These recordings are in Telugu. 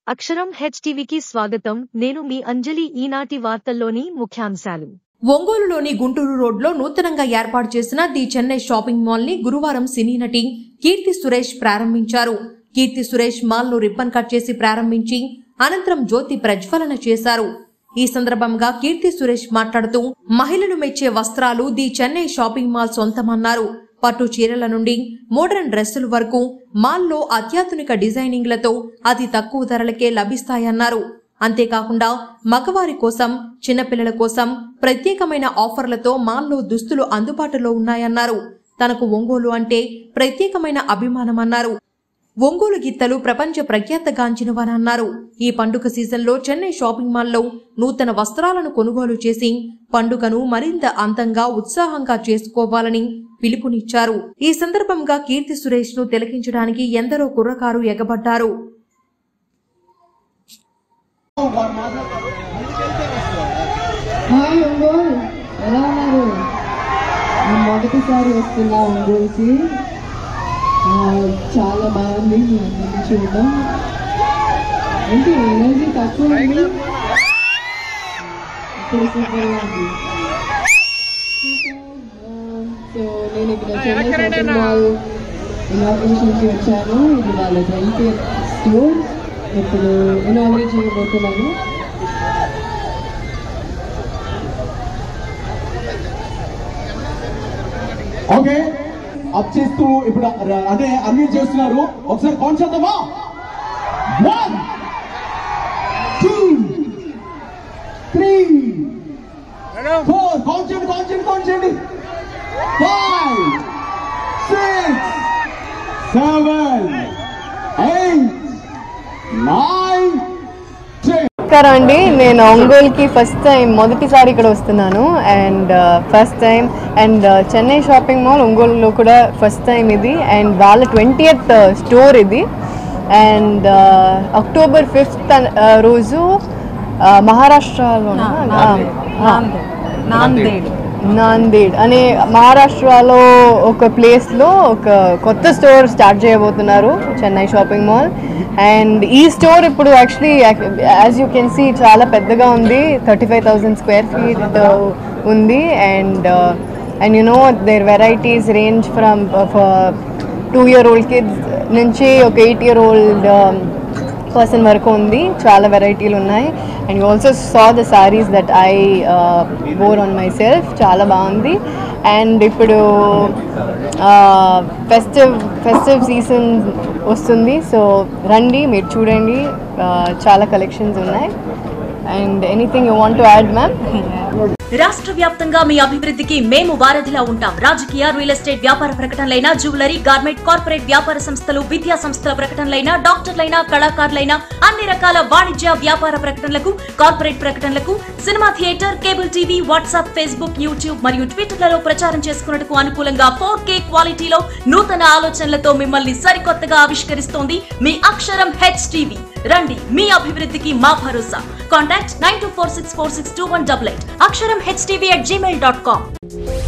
అక్షరం హెచ్టీవీకి స్వాగతం నేను మీ అంజలి ఈనాటి వార్తల్లోని ముఖ్యాంశాలు ఒంగోలులోని గుంటూరు రోడ్లో నూతనంగా ఏర్పాటు చేసిన ది చెన్నై షాపింగ్ మాల్ ని గురువారం సినీ నటి కీర్తి సురేష్ ప్రారంభించారు కీర్తి సురేష్ మాల్ ను రిబ్బన్ కట్ చేసి ప్రారంభించి అనంతరం జ్యోతి ప్రజ్వలన చేశారు ఈ సందర్భంగా కీర్తి సురేష్ మాట్లాడుతూ మహిళలు మెచ్చే వస్త్రాలు ది చెన్నై షాపింగ్ మాల్ సొంతమన్నారు పట్టు చీరల నుండి మోడర్న్ డ్రెస్సుల వరకు మాల్లో అత్యాధునిక డిజైనింగ్లతో అతి తక్కువ ధరలకే లభిస్తాయన్నారు అంతేకాకుండా మగవారి కోసం చిన్నపిల్లల కోసం ప్రత్యేకమైన ఆఫర్లతో మాల్లో దుస్తులు అందుబాటులో ఉన్నాయన్నారు తనకు ఒంగోలు అంటే ప్రత్యేకమైన అభిమానమన్నారు ఒంగోలు గిత్తలు ప్రపంచ ప్రఖ్యాతగాంచినవనన్నారు ఈ పండుగ సీజన్లో చెన్నై షాపింగ్ మాల్లో నూతన వస్త్రాలను కొనుగోలు చేసి పండుగను మరింత అందంగా ఉత్సాహంగా చేసుకోవాలని పిలుపునిచ్చారు ఈ సందర్భంగా కీర్తి సురేష్ ను తిలకించడానికి ఎందరో కుర్రకారు ఎగబడ్డారు హాయ్ ఒంగోలు ఎలా ఉన్నారు నేను మొదటిసారి వస్తున్నా ఒంగోలుకి ఆ, చాలా బాగుంది మీ అందరినీ చూడడం ఏంటి ఎనర్జీ తక్కువ ఉంది ఇప్పుడు సూపర్గా ఉంది సో నేను ఇక్కడ చెన్నై షాపింగ్ మాల్ ఇనాగ్రేషన్కి వచ్చాను ఇది వాళ్ళ ట్వంటీ స్టోర్ ఇప్పుడు ఇనాగ్రేట్ చేయబోతున్నాను ఓకే అప్ చేస్తూ ఇప్పుడు ర- అదే అన్ని చేస్తున్నారు ఒకసారి కౌంట్ చేద్దామా one two three four count చేయండి కౌంట్ చేయండి కౌంట్ చేయండి five six seven eight nine ten నమస్కారం అండి నేను ఒంగోలుకి ఫస్ట్ టైం మొదటిసారి ఇక్కడ వస్తున్నాను and first time and Chennai shopping mall ఒంగోలులో కూడా ఫస్ట్ టైం ఇది అండ్ వాళ్ళ ట్వంటీయత్ స్టోర్ ఇది అండ్ అక్టోబర్ ఫిఫ్త్ రోజు uh, మహారాష్ట్రలో నాందేడ్ అనే మహారాష్ట్రలో ఒక ప్లేస్లో ఒక కొత్త స్టోర్ స్టార్ట్ చేయబోతున్నారు చెన్నై షాపింగ్ మాల్ అండ్ ఈ స్టోర్ ఇప్పుడు actually as you can see చాలా పెద్దగా ఉంది thirty five thousand square feet ఉంది and and you know there varieties range from two year old kids నుంచి ఒక ఎయిట్ ఇయర్ ఓల్డ్ పర్సన్ వరకు ఉంది చాలా వెరైటీలు ఉన్నాయి and you also saw the saris that I bore on myself చాలా బాగుంది అండ్ ఇప్పుడు ఫెస్టివ్ ఫెస్టివ్ సీజన్ వస్తుంది సో రండి మీరు చూడండి uh, చాలా కలెక్షన్స్ ఉన్నాయి and anything you want to add ma'am రాష్ట్ర వ్యాప్తంగా మీ అభివృద్ధికి మేము వారధిలా ఉంటాం రాజకీయ రియల్ ఎస్టేట్ వ్యాపార ప్రకటనలైన జ్యువెలరీ గార్మెంట్ కార్పొరేట్ వ్యాపార సంస్థలు విద్యా సంస్థల ప్రకటనలైన డాక్టర్లైన కళాకారులైన అన్ని రకాల వాణిజ్య వ్యాపార ప్రకటనలకు కార్పొరేట్ ప్రకటనలకు cinema theatre cable TV WhatsApp Facebook YouTube మరియు ట్విట్టర్లలో ప్రచారం చేసుకున్నట్టుకు అనుకూలంగా ఫోర్ కే క్వాలిటీలో నూతన ఆలోచనలతో మిమ్మల్ని సరికొత్తగా ఆవిష్కరిస్తోంది మీ అక్షరం హెచ్ టీవీ రండి మీ అభివృద్ధికి మా భరోసా contact nine two four six four six two one double eight అక్షరం HTV at Gmail dot com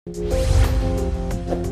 you